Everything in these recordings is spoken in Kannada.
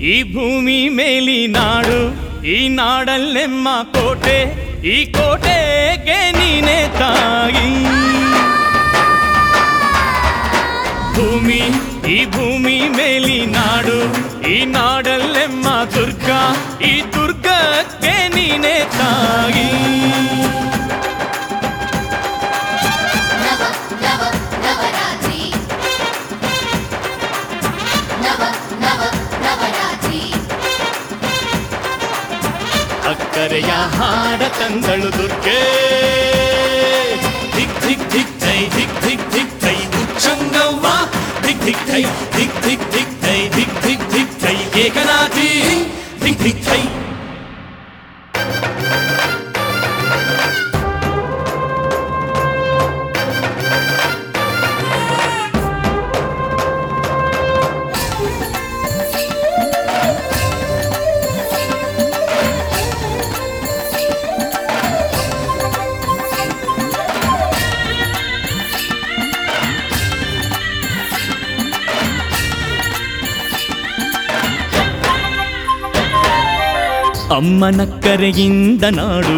ಈ ಭೂಮಿ ಮೇಲಿ ನಾಡು ಈ ನಾಡಲ್ಲೆಮ್ಮ ಕೋಟೆ ಈ ಕೋಟೆಗೆ ನೀನೆ ತಾಯಿ ಭೂಮಿ ಈ ಭೂಮಿ ಮೇಲಿ ನಾಡು ಈ ನಾಡಲ್ಲೆಮ್ಮ ದುರ್ಗ ಈ ದುರ್ಗಕ್ಕೆ ನೀನೆ ತಾಯಿ ನವ ನವ ನವರಾತ್ರಿ ನವ ನವ ನವರಾತ್ರಿ ಅಕ್ಕರೆಯ ಹಾಡ ತಂದಳು ದುರ್ಗೆ ಧಿಕ್ ಧಿಕ್ ಧಿಕ್ ಥೈ ಧಿಕ್ ಧಿಕ್ ಧಿಕ್ ಥೈ ಉಚ್ಚಂಗವ್ವ ಧಿಕ್ ಧಿಕ್ ಥೈ ಧಿಕ್ ಧಿಕ್ ಧಿಕ್ ಥೈ ಧಿಕ್ ಧಿಕ್ ಧಿಕ್ ಥೈ ಏಕನಾಥಿ ಧಿಕ್ ಧಿಕ್ ಥೈ ಅಮ್ಮನ ಕರೆಯಿಂದ ನಾಡು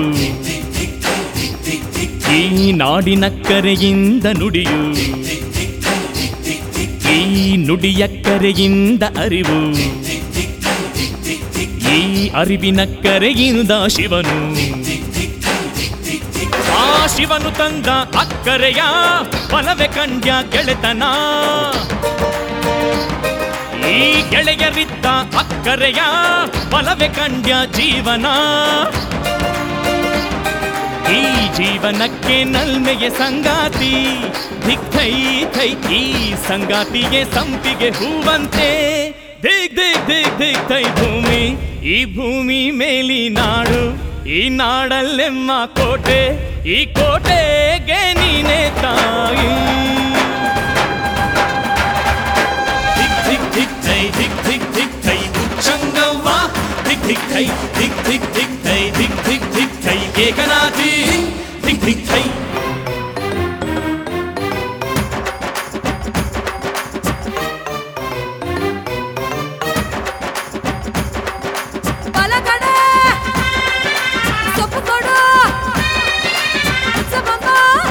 ಈ ನಾಡಿನ ಕರೆಯಿಂದ ನುಡಿಯು ಈ ನುಡಿಯ ಕರೆಯಿಂದ ಅರಿವು ಈ ಅರಿವಿನ ಕರೆಯಿಂದ ಶಿವನು ಆ ಶಿವನು ತಂದ ಅಕ್ಕರೆಯ ಬಲವೆ ಕಂಡ್ಯ ಗೆಳೆತನ ಈ ಗೆಳೆಯರಿದ್ದ ಅಕ್ಕರೆಯ ಬಲವೆ ಕಂಡ್ಯ ಜೀವನ ಈ ಜೀವನಕ್ಕೆ ನಲ್ಮೆಗೆ ಸಂಗಾತಿ ಧಿಕ್ ಥೈ ಥೈ ಈ ಸಂಗಾತಿಗೆ ಸಂಪಿಗೆ ಹೂವಂತೆ ದಿಗ್ ದಿಗ್ ದಿಗ್ ದಿಗ್ ಥೈ ಭೂಮಿ ಈ ಭೂಮಿ ಮೇಲಿ ನಾಡು ಈ ನಾಡಲ್ಲೆಮ್ಮ ಕೋಟೆ ಈ ಕೋಟೆಗೆ ನೀನೆ ತಾಯಿ ಧಿಕ್ ಧಿಕ್ ಧಿಕ್ ಥೈ ಧಿಕ್ ಧಿಕ್ ಧಿಕ್ ಥೈ ಉಚ್ಚಂಗವ್ವ ಧಿಕ್ ಧಿಕ್ ಥೈ ಧಿಕ್ ಧಿಕ್ ಧಿಕ್ ಥೈ ಧಿಕ್ ಧಿಕ್ ಧಿಕ್ ಥೈ ಏಕನಾಥಿ ಧಿಕ್ ಧಿಕ್ ಥೈ ಬಲಗಡೆ ಸೊಪ್ಪು ಕೊಡು ಸಬಮ್ಮ.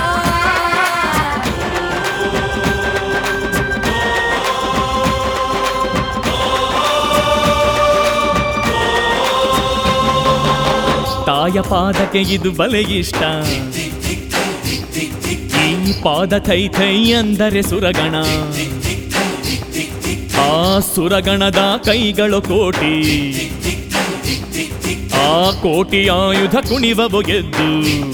ತಾಯ ಪಾದಕ್ಕೆ ಇದು ಬಲೆ ಇಷ್ಟ ಈ ಪಾದ ಥೈ ಥೈ ಅಂದರೆ ಸುರಗಣ ಆ ಸುರಗಣದ ಕೈಗಳು ಕೋಟಿ ಆ ಕೋಟಿ ಆಯುಧ ಕುಣಿವವು ಎದ್ದು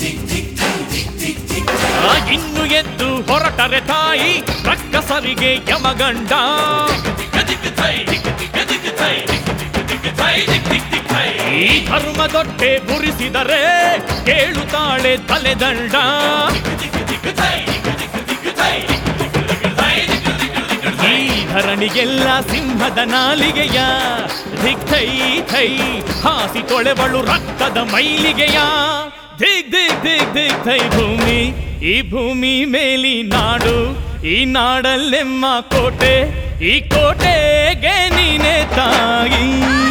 ಆ ಇನ್ನು ಎದ್ದು ಹೊರಟರೆ ತಾಯಿ ರಕ್ಕಸರಿಗೆ ಯಮಗಂಡ ಈ ಧರ್ಮದೊಟ್ಟೆ ಬುರಿಸಿದರೆ ಕೇಳುತ್ತಾಳೆ ತಲೆದಂಡ ಈ ಧರಣಿಗೆಲ್ಲ ಸಿಂಹದ ನಾಲಿಗೆಯ ಧಿಕ್ ಥೈ ಥೈ ಹಾಸಿ ತೊಳೆವಳು ರಕ್ತದ ಮೈಲಿಗೆಯ ದಿಗ್ ದಿಗ್ ದಿಗ್ ದಿಗ್ ಥೈ ಭೂಮಿ ಈ ಭೂಮಿ ಮೇಲಿ ನಾಡು ಈ ನಾಡಲ್ಲೆಮ್ಮ ಕೋಟೆ ಈ ಕೋಟೆಗೆ ನೀನೆ ತಾಯಿ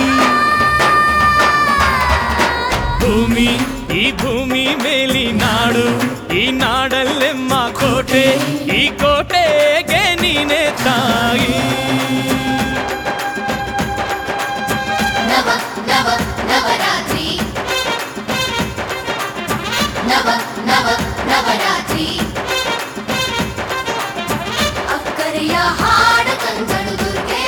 ಭೂಮಿ ಈ ಭೂಮಿ ಮೇಲಿ ನಾಡು ಈ ನಾಡಲ್ಲೆಮ್ಮ ಕೋಟೆ ಈ ಕೋಟೆಗೆ ನೀನೆ ತಾಯಿ ನವ ನವ ನವರಾತ್ರಿ ನವ ನವ ನವರಾತ್ರಿ ಅಕ್ಕರೆಯ ಹಾಡ ತಂದಳು ದುರ್ಗೆ